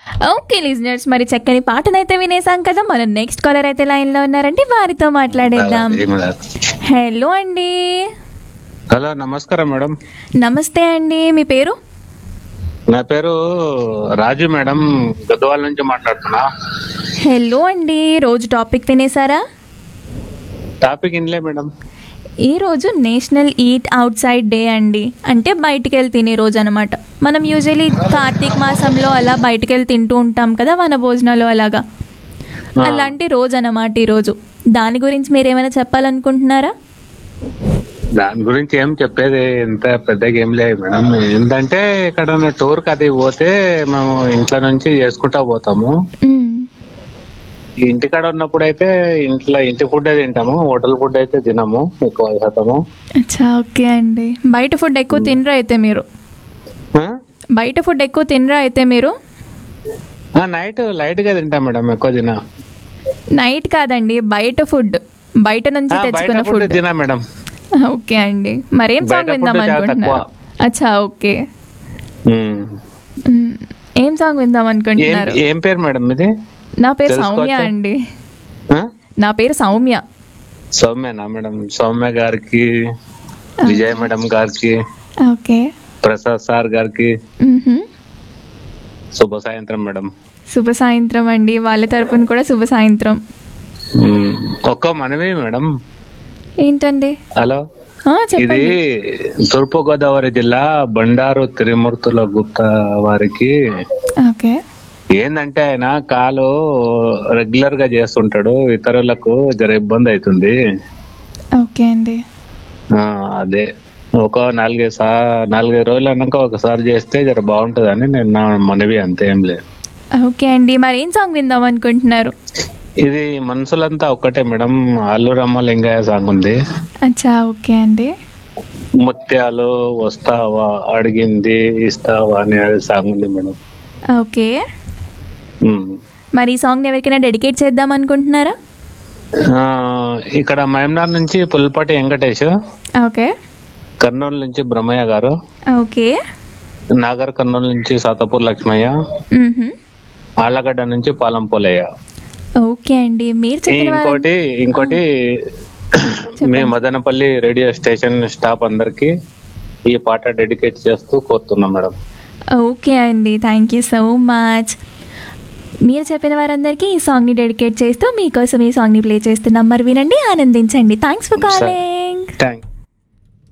Okay listeners మరి చక్కని పాటనైతే వినేసాం కదా మన నెక్స్ట్ కాలర్ అయితే లైన్ లో ఉన్నారంటే వారితో మాట్లాడేద్దాం హలో అండి హలో నమస్కారం మేడం నమస్తే అండి మీ పేరు నా పేరు రాజు మేడం గద్వాల నుంచి మాట్లాడుతున్నా హలో అండి రోజు టాపిక్ వినేసారా టాపిక్ ఇన్లే మేడం ఈ రోజు national eat outside day అండి అంటే బయటికి వెళ్ళి తినే రోజు అనమాట మనం యూజువలీ కార్తీక మాసంలో అలా బయటికి వెళ్ళి తింటూ ఉంటాం కదా వన భోజనాలు అలాగా ఆ. అలాంటి రోజు అన్నమాట ఈ రోజు దాని గురించి మీరు ఏమైనా చెప్పాలనుకుంటున్నారా దాని గురించి ఏం చెప్పేది ఎంత పెద్దగా ఏం లేదు మేడం ఏంటంటే ఎక్కడన్నా టూర్ కి అది పోతే మేము ఇంట్లో నుంచి చేసుకుంటా పోతాము మ్మ్. ఈ ఇంటికాడ ఉన్నప్పుడు అయితే ఇంట్లో ఇంటి ఫుడ్ తింటాము హోటల్ ఫుడ్ అయితే తినము ఎక్కువ శాతము అచ్చా ఓకే అండి బయట ఫుడ్ ఎక్కువ తినరా అయితే మీరు ఆ? బయట ఫుడ్ ఎక్కువ తినరా అయితే మీరు ఆ, నైట్ లైట్ గా తింటాం మేడం ఎక్కువ తిన నైట్ కాదండి బయట ఫుడ్ బయట నుంచి ఆ, బయట తెచ్చుకున్న ఫుడ్ ఫుడ్ తినా మేడం ఓకే అండి మరేం బయట సాంగ్ food విందాం చాలా అనుకుంటున్నారు తక్కువ. అచ్చా ఓకే ఉమ్. మ్మ్. ఏం సాంగ్ విందాం ఏం అనుకుంటున్నారు ఏం పేరు మేడం ఇది నా పేరు తెలుసుకోవచ్చా? సౌమ్య అండి ఆ? నా పేరు సౌమ్య సౌమ్యనా మేడం సౌమ్య గారికి విజయ్ మేడం గారికి ఓకే ప్రసాద్ సార్ గారికి మ్మ్హమ్. శుభ సాయంత్రం మేడం శుభ సాయంత్రం అండి వాళ్ళ తరపున కూడా శుభ సాయంత్రం ఉమ్, ఒక్క మనవి మేడం ఏంటండి హలో ఆ, ఇది చెప్పండి తూర్పు గోదావరి జిల్లా బండారు త్రిమూర్తుల గుప్త వారికి ఓకే ఏందంటే ఆయన కాలు రెగ్యులర్ గా చేస్తుంటాడు ఇతరులకు జర ఇబ్బంది అవుతుంది ఓకే అండి ఆ, అదే ఒక నాలుగైదు సా నాలుగైదు రోజులు అన్నాక ఒకసారి చేస్తే జర బాగుంటదని నేను నా మనవి అంతే ఏం లేదు ఓకే అండి మరి ఏం సాంగ్ విందాం అనుకుంటున్నారు ఇది మనుషులంతా ఒక్కటే మేడం అల్లు రమ్మ లింగయ్య సాంగ్ ఉంది అచ్చా ఓకే అండి ముత్యాలు వస్తావా అడిగింది ఇస్తావా అనే సాంగ్ ఉంది మేడం ఓకే ఉమ్. మరి ఈ సాంగ్ ఎవరికైనా డెడికేట్ చేద్దాం అనుకుంటున్నారా ఆ, ఇక్కడ మహమ్నార్ నుంచి పుల్పటి వెంకటేష్ ఓకే కర్నూలు నుంచి బ్రహ్మయ్య గారు ఓకే నాగర్ కర్నూలు నుంచి సాతపూర్ లక్ష్మయ్య మ్మ్హమ్. ఆళ్ళగడ్డ నుంచి పాలం పోలయ్య ఓకే అండి మీరు చెప్పిన వారు- ఇంకోటి ఇంకోటి మీ మదనపల్లి రేడియో స్టేషన్ స్టాఫ్ అందరికి ఈ పాట డెడికేట్ చేస్తూ కోరుతున్నాం మేడం ఓకే అండి థ్యాంక్ యూ సో మచ్ మీరు చెప్పిన వారందరికీ ఈ సాంగ్ని డెడికేట్ చేస్తూ మీకోసం ఈ సాంగ్ని ప్లే చేస్తున్నాం మరి వినండి ఆనందించండి థ్యాంక్స్ ఫర్ సరే. Calling thank